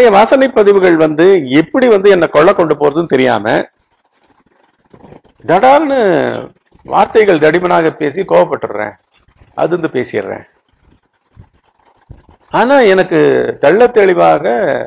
பழைய வாசனை பதிவுகள் வந்து எப்படி வந்து என்னை கொள்ள கொண்டு போறதுன்னு தெரியாம தடால்னு வார்த்தைகள் தடிமனாக பேசி கோவப்பட்டுடுறேன் அதிர்ந்து பேசிடுறேன் ஆனா எனக்கு தெள்ளத் தெளிவாக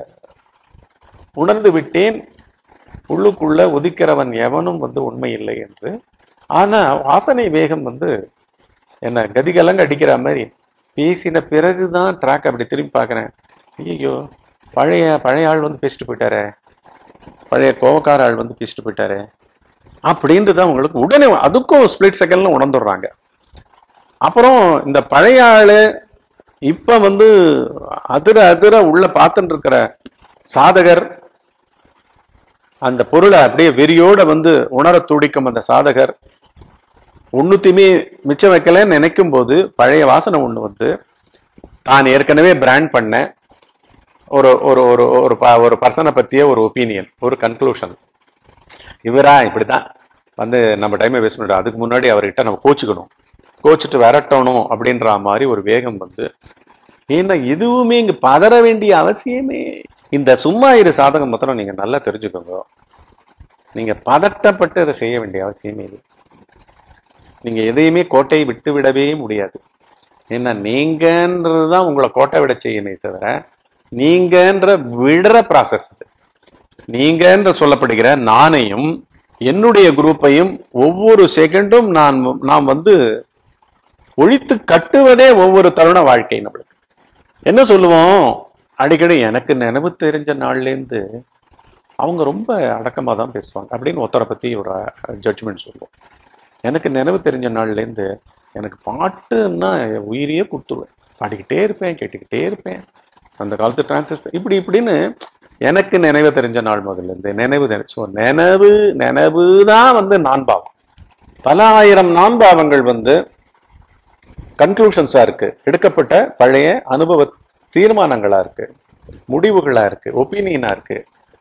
உணர்ந்து விட்டேன் உள்ளுக்குள்ள உதிக்கிறவன் எவனும் வந்து உண்மை இல்லை என்று ஆனா வாசனை வேகம் வந்து என்ன கதிகலங்க அடிக்கிற மாதிரி பேசின பிறகுதான் ட்ராக் அப்படி திரும்பி பார்க்கறேன் ஐயோ பழைய பழைய ஆள் வந்து பேசிட்டு போயிட்டாரே பழைய கோவக்கார ஆள் வந்து பேசிட்டு போயிட்டாரே அப்படின்றது தான் உங்களுக்கு உடனே அதுக்கும் ஸ்பிளிட் செகண்ட்ல உணர்ந்துடுறாங்க அப்புறம் இந்த பழைய ஆளு இப்ப வந்து அதிர அதிர உள்ள பார்த்துட்டு இருக்கிற சாதகர் அந்த பொருளை அப்படியே வெறியோட வந்து உணர துடிக்கும் அந்த சாதகர் ஒண்ணுத்தையுமே மிச்சம் வைக்கலன்னு நினைக்கும் போது பழைய வாசனை ஒண்ணு வந்து தான் ஏற்கனவே பிராண்ட் பண்ண ஒரு ஒரு ஒரு ஒரு ப- ஒரு பர்சனை பத்திய ஒரு ஒப்பீனியன் ஒரு கன்க்ளூஷன் இவரா இப்படிதான் வந்து நம்ம டைமை வேஸ்ட் பண்ணிட்டோம் அதுக்கு முன்னாடி அவர்கிட்ட நம்ம கோச்சுக்கணும் கோச்சிட்டு விரட்டணும் அப்படின்ற மாதிரி ஒரு வேகம் வந்து ஏன்னா எதுவுமே இங்க பதற வேண்டிய அவசியமே இந்த சும்மா இரு சாதகம் மாத்திரம் நீங்க நல்லா தெரிஞ்சுக்கோங்க நீங்க பதட்டப்பட்டு அதை செய்ய வேண்டிய அவசியமே இல்லை நீங்க எதையுமே கோட்டையை விட்டு விடவே முடியாது ஏன்னா நீங்கன்றது தான் உங்களை கோட்டை விட செய்யுமே தவிர நீங்கன்ற விடுற ப்ராசஸ் அது நீங்கன்ற சொல்லப்படுகிற நானையும் என்னுடைய குரூப்பையும் ஒவ்வொரு செகண்டும் நான் நாம் வந்து ஒழித்து கட்டுவதே ஒவ்வொரு தருண வாழ்க்கை நம்மளுக்கு என்ன சொல்லுவோம் அடிக்கடி எனக்கு நினைவு தெரிஞ்ச நாள்லேருந்து அவங்க ரொம்ப அடக்கமாக தான் பேசுவாங்க அப்படின்னு ஒருத்தரை பற்றி ஒரு ஜட்ஜ்மெண்ட் சொல்லுவோம் எனக்கு நினைவு தெரிஞ்ச நாள்லேருந்து எனக்கு பாட்டுன்னா உயிரையே கொடுத்துருவேன் பாடிக்கிட்டே இருப்பேன் கேட்டுக்கிட்டே இருப்பேன் அந்த காலத்து டிரான்சிஸ்டர் இப்படி இப்படின்னு எனக்கு நினைவு தெரிஞ்ச நாள் முதல்ல இருந்து நினைவு ஸோ நினைவு நினைவு தான் வந்து நான்பாவம் பல ஆயிரம் நான்பாவங்கள் வந்து கன்க்ளூஷன்ஸா இருக்கு எடுக்கப்பட்ட பழைய அனுபவ தீர்மானங்களா இருக்கு முடிவுகளா இருக்கு ஒப்பீனியனா இருக்கு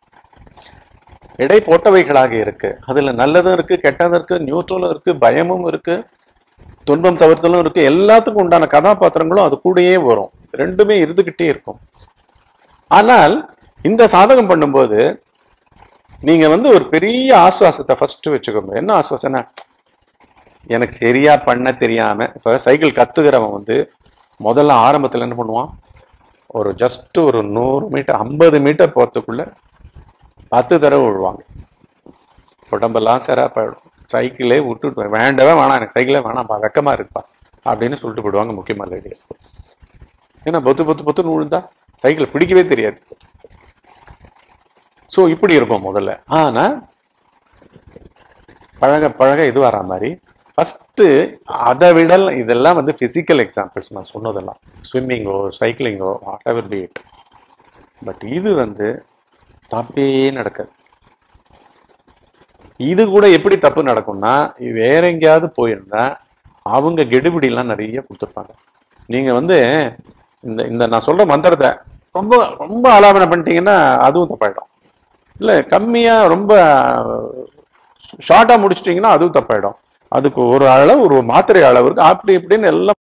எடை போட்டவைகளாக இருக்கு அதுல நல்லதும் இருக்கு கெட்டதும் இருக்கு நியூட்ரலும் இருக்கு பயமும் இருக்கு துன்பம் தவிர்த்தலும் இருக்கு எல்லாத்துக்கும் உண்டான கதாபாத்திரங்களும் அது கூடயே வரும் ரெண்டுமே இருந்துகிட்டே இருக்கும் ஆனால் இந்த சாதகம் பண்ணும்போது நீங்க வந்து ஒரு பெரிய ஆசுவாசத்தை ஃபர்ஸ்ட் வச்சுக்கோங்க என்ன ஆசுவாசம்னா எனக்கு சரியா பண்ண தெரியாம இப்ப சைக்கிள் கத்துக்கிறவன் வந்து முதல்ல ஆரம்பத்துல என்ன பண்ணுவான் ஒரு ஜஸ்ட் ஒரு நூறு மீட்டர் ஐம்பது மீட்டர் போறதுக்குள்ள பத்து தடவை விழுவாங்க உடம்பெல்லாம் சரா போயிடும் சைக்கிளே விட்டுட்டு வா- வேண்டவே வேணாம் எனக்கு சைக்கிளே வேணாம்ப்பா வெக்கமா இருக்குப்பா அப்படின்னு சொல்லிட்டு போயிடுவாங்க முக்கியமா லேடிஸ் ஏன்னா பொத்து பொத்து பொத்துன்னு விழுந்தா சைக்கிள் பிடிக்கவே தெரியாது ஸோ இப்படி இருக்கும் முதல்ல ஆனா பழக பழக இது வரா மாதிரி ஃபஸ்ட்டு அதை விட இதெல்லாம் வந்து ஃபிசிக்கல் எக்ஸாம்பிள்ஸ் நான் சொன்னதெல்லாம் ஸ்விம்மிங்கோ சைக்கிளிங்கோ whatever be it but இது வந்து தப்பே நடக்காது இது கூட எப்படி தப்பு நடக்கும்னா வேற எங்கேயாவது போயிருந்தா அவங்க கெடுபிடிலாம் நிறைய கொடுத்துருப்பாங்க நீங்க வந்து இந்த இந்த நான் சொல்ற மந்திரத்தை ரொம்ப ரொம்ப ஆலாபனை பண்ணிட்டீங்கன்னா அதுவும் தப்பாயிடும் இல்லை கம்மியா ரொம்ப ஷார்ட்டா முடிச்சிட்டீங்கன்னா அதுவும் தப்பாயிடும் அதுக்கு ஒரு அளவு ஒரு மாத்திரை அளவு இருக்கு அப்படி இப்படின்னு எல்லாம்